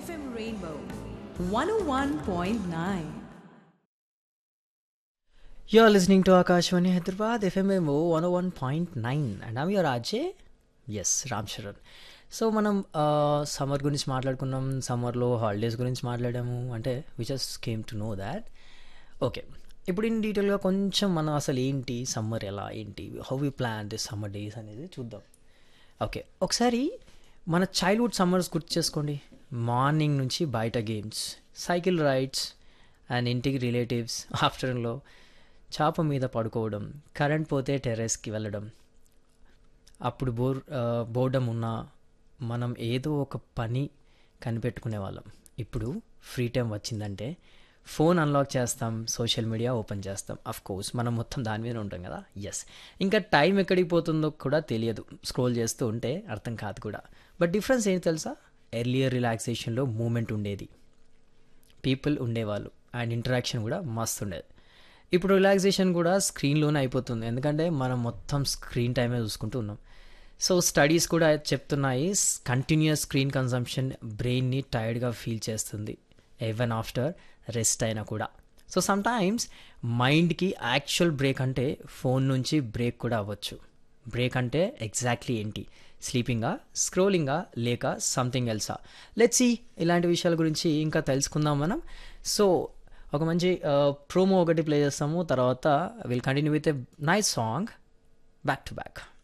FM Rainbow 101.9. You're listening to Akashwani Hyderabad FMMO 101.9 and I'm your Ajay. S Ram Charan so మనం summer గురించి మాట్లాడుకున్నాం సమ్మర్లో holidays గురించి మాట్లాడాము అంటే we just came to know that okay ఇప్పుడు ఇన్ డీటెయిల్గా కొంచెం మనం అసలు ఏంటి సమ్మర్ ఎలా ఏంటి how we plan this summer days అనేది చూద్దాం ఓకే ఒకసారి మన చైల్డ్హుడ్ సమ్మర్స్ గుర్తు చేసుకోండి మార్నింగ్ నుంచి బయట గేమ్స్ సైకిల్ రైడ్స్ అండ్ ఇంటికి రిలేటివ్స్ ఆఫ్టర్నూన్లో చాప మీద పడుకోవడం కరెంట్ పోతే టెర్రస్కి వెళ్ళడం అప్పుడు బోర్ బోర్డం ఉన్నా మనం ఏదో ఒక పని కనిపెట్టుకునే వాళ్ళం ఇప్పుడు ఫ్రీ టైం వచ్చిందంటే ఫోన్ అన్లాక్ చేస్తాం సోషల్ మీడియా ఓపెన్ చేస్తాం అఫ్ కోర్స్ మనం మొత్తం దాని మీద ఉంటాం కదా ఎస్ ఇంకా టైం ఎక్కడికి పోతుందో కూడా తెలియదు స్క్రోల్ చేస్తూ ఉంటే అర్థం కాదు కూడా బట్ డిఫరెన్స్ ఏంటి తెలుసా ఎర్లియర్ రిలాక్సేషన్లో మూమెంట్ ఉండేది పీపుల్ ఉండేవాళ్ళు అండ్ ఇంటరాక్షన్ కూడా మస్తు ఉండేది ఇప్పుడు రిలాక్సేషన్ కూడా స్క్రీన్లోనే అయిపోతుంది ఎందుకంటే మనం మొత్తం స్క్రీన్ టైమే చూసుకుంటూ ఉన్నాం సో స్టడీస్ కూడా చెప్తున్నాయి కంటిన్యూస్ స్క్రీన్ కన్సంప్షన్ బ్రెయిన్ని టైర్డ్గా ఫీల్ చేస్తుంది ఎవెన్ ఆఫ్టర్ రెస్ట్ అయినా కూడా సో సమ్టైమ్స్ మైండ్కి యాక్చువల్ బ్రేక్ అంటే ఫోన్ నుంచి బ్రేక్ కూడా అవ్వచ్చు బ్రేక్ అంటే ఎగ్జాక్ట్లీ ఏంటి స్లీపింగా స్క్రోలింగా లేక సంథింగ్ ఎల్సా లెట్స్ సి ఇలాంటి విషయాల గురించి ఇంకా తెలుసుకుందాం మనం సో ఒక మంచి ప్రోమో ఒకటి ప్లే చేస్తాము తర్వాత will continue with a nice song back to back